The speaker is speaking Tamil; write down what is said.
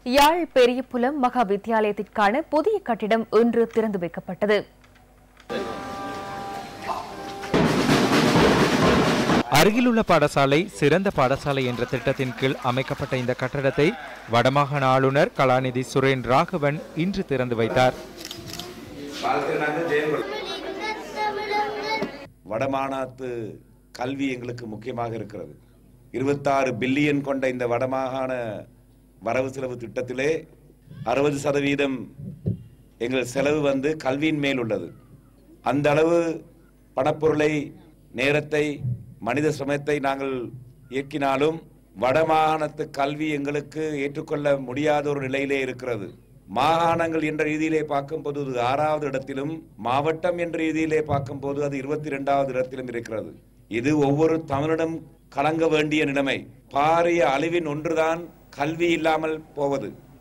யாழ் பெரியபுலம் மகா வித்தியாலயத்திற்கான புதிய கட்டிடம் இன்று திறந்து வைக்கப்பட்டது அருகிலுள்ள பாடசாலை சிறந்த பாடசாலை என்ற திட்டத்தின் கீழ் அமைக்கப்பட்ட இந்த கட்டடத்தை வடமாகாண ஆளுநர் கலாநிதி சுரேன் ராகவன் இன்று திறந்து வைத்தார் வடமாகாணத்து கல்வி எங்களுக்கு முக்கியமாக இருக்கிறது இருபத்தாறு பில்லியன் கொண்ட இந்த வடமாகாண வரவு செலவு திட்டத்திலே அறுபது சதவீதம் எங்கள் செலவு வந்து கல்வியின் மேல் உள்ளது அந்த அளவு பணப்பொருளை நேரத்தை மனித சுமத்தை நாங்கள் இயக்கினாலும் வடமாகாணத்து கல்வி எங்களுக்கு ஏற்றுக்கொள்ள முடியாத ஒரு நிலையிலே இருக்கிறது மாகாணங்கள் என்ற ரீதியிலே பார்க்கும்போது அது ஆறாவது இடத்திலும் மாவட்டம் என்ற ரீதியிலே பார்க்கும்போது அது இருபத்தி இரண்டாவது இடத்திலும் இருக்கிறது இது ஒவ்வொரு தமிழிடம் கலங்க வேண்டிய நிலைமை பாரிய அழிவின் ஒன்றுதான் கல்வி இல்லாமல் போவது